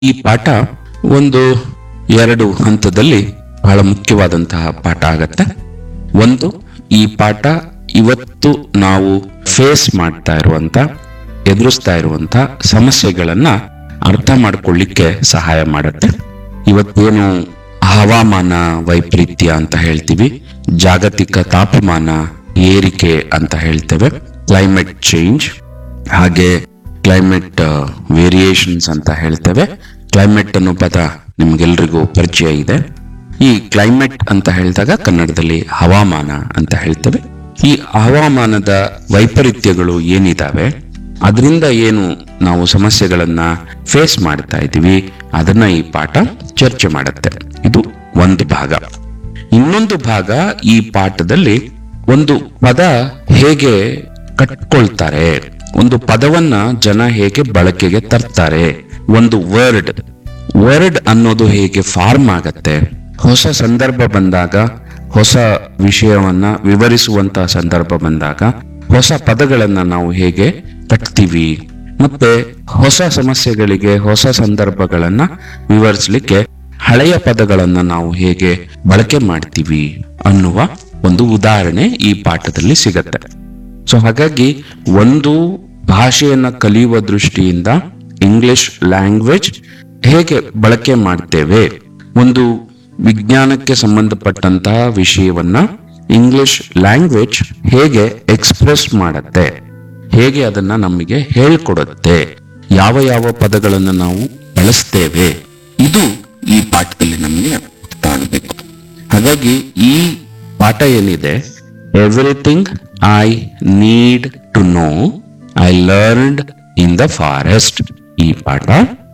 ಈ ಪಾಠ ಒಂದು ಎರಡು ಹಂತದಲ್ಲಿ ಬಹಳ ಮುಖ್ಯವಾದಂತಹ ಪಾಠ ಆಗತ್ತೆ ಒಂದು ಈ ಪಾಠ ಇವತ್ತು ನಾವು ಫೇಸ್ ಮಾಡ್ತಾ ಇರುವಂತ ಎದುರಿಸ್ತಾ ಇರುವಂತ ಸಮಸ್ಯೆಗಳನ್ನ ಅರ್ಥ ಮಾಡ್ಕೊಳ್ಳಿಕ್ಕೆ ಸಹಾಯ ಮಾಡುತ್ತೆ ಇವತ್ತೇನು ಹವಾಮಾನ ವೈಪರೀತ್ಯ ಅಂತ ಹೇಳ್ತೀವಿ ಜಾಗತಿಕ ತಾಪಮಾನ ಏರಿಕೆ ಅಂತ ಹೇಳ್ತೇವೆ ಕ್ಲೈಮೇಟ್ ಚೇಂಜ್ ಹಾಗೆ ಕ್ಲೈಮೇಟ್ ವೇರಿಯೇಷನ್ಸ್ ಅಂತ ಹೇಳ್ತೇವೆ ಕ್ಲೈಮೇಟ್ ಅನ್ನೋ ಪದ ನಿಮ್ಗೆಲ್ರಿಗೂ ಪರಿಚಯ ಇದೆ ಈ ಕ್ಲೈಮೇಟ್ ಅಂತ ಹೇಳಿದಾಗ ಕನ್ನಡದಲ್ಲಿ ಹವಾಮಾನ ಅಂತ ಹೇಳ್ತೇವೆ ಈ ಹವಾಮಾನದ ವೈಪರೀತ್ಯಗಳು ಏನಿದಾವೆ ಅದರಿಂದ ಏನು ನಾವು ಸಮಸ್ಯೆಗಳನ್ನ ಫೇಸ್ ಮಾಡ್ತಾ ಇದ್ದೀವಿ ಅದನ್ನ ಈ ಪಾಠ ಚರ್ಚೆ ಮಾಡುತ್ತೆ ಇದು ಒಂದು ಭಾಗ ಇನ್ನೊಂದು ಭಾಗ ಈ ಪಾಠದಲ್ಲಿ ಒಂದು ಪದ ಹೇಗೆ ಕಟ್ಕೊಳ್ತಾರೆ ಒಂದು ಪದವನ್ನ ಜನ ಹೇಗೆ ಬಳಕೆಗೆ ತರ್ತಾರೆ ಒಂದು ವರ್ಡ್ ವರ್ಡ್ ಅನ್ನೋದು ಹೇಗೆ ಫಾರ್ಮ್ ಆಗತ್ತೆ ಹೊಸ ಸಂದರ್ಭ ಬಂದಾಗ ಹೊಸ ವಿಷಯವನ್ನ ವಿವರಿಸುವಂತಹ ಸಂದರ್ಭ ಬಂದಾಗ ಹೊಸ ಪದಗಳನ್ನ ನಾವು ಹೇಗೆ ಕಟ್ತೀವಿ ಮತ್ತೆ ಹೊಸ ಸಮಸ್ಯೆಗಳಿಗೆ ಹೊಸ ಸಂದರ್ಭಗಳನ್ನ ವಿವರಿಸಲಿಕ್ಕೆ ಹಳೆಯ ಪದಗಳನ್ನ ನಾವು ಹೇಗೆ ಬಳಕೆ ಮಾಡ್ತೀವಿ ಅನ್ನುವ ಒಂದು ಉದಾಹರಣೆ ಈ ಪಾಠದಲ್ಲಿ ಸಿಗತ್ತೆ ಸೊ ಹಾಗಾಗಿ ಒಂದು ಭಾಷೆಯನ್ನ ಕಲಿಯುವ ದೃಷ್ಟಿಯಿಂದ ಇಂಗ್ಲಿಷ್ ಲ್ಯಾಂಗ್ವೇಜ್ ಹೇಗೆ ಬಳಕೆ ಮಾಡ್ತೇವೆ ಒಂದು ವಿಜ್ಞಾನಕ್ಕೆ ಸಂಬಂಧಪಟ್ಟಂತಹ ವಿಷಯವನ್ನ ಇಂಗ್ಲಿಷ್ ಲ್ಯಾಂಗ್ವೇಜ್ ಹೇಗೆ ಎಕ್ಸ್ಪ್ರೆಸ್ ಮಾಡತ್ತೆ ಹೇಗೆ ಅದನ್ನ ನಮಗೆ ಹೇಳ್ಕೊಡುತ್ತೆ ಯಾವ ಯಾವ ಪದಗಳನ್ನು ನಾವು ಬಳಸ್ತೇವೆ ಇದು ಈ ಪಾಠದಲ್ಲಿ ನಮಗೆ ಅರ್ಥ ಆಗಬೇಕು ಹಾಗಾಗಿ ಈ ಪಾಠ ಏನಿದೆ everything I need to know I learned in the forest ಈ ಪಾಠ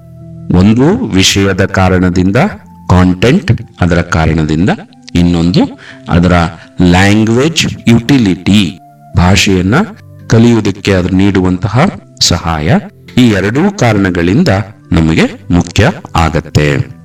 ಒಂದು ವಿಷಯದ ಕಾರಣದಿಂದ ಕಾಂಟೆಂಟ್ ಅದರ ಕಾರಣದಿಂದ ಇನ್ನೊಂದು ಅದರ ಲ್ಯಾಂಗ್ವೇಜ್ ಯುಟಿಲಿಟಿ ಭಾಷೆಯನ್ನ ಕಲಿಯುವುದಕ್ಕೆ ಅದು ನೀಡುವಂತಹ ಸಹಾಯ ಈ ಎರಡೂ ಕಾರಣಗಳಿಂದ ನಮಗೆ ಮುಖ್ಯ ಆಗತ್ತೆ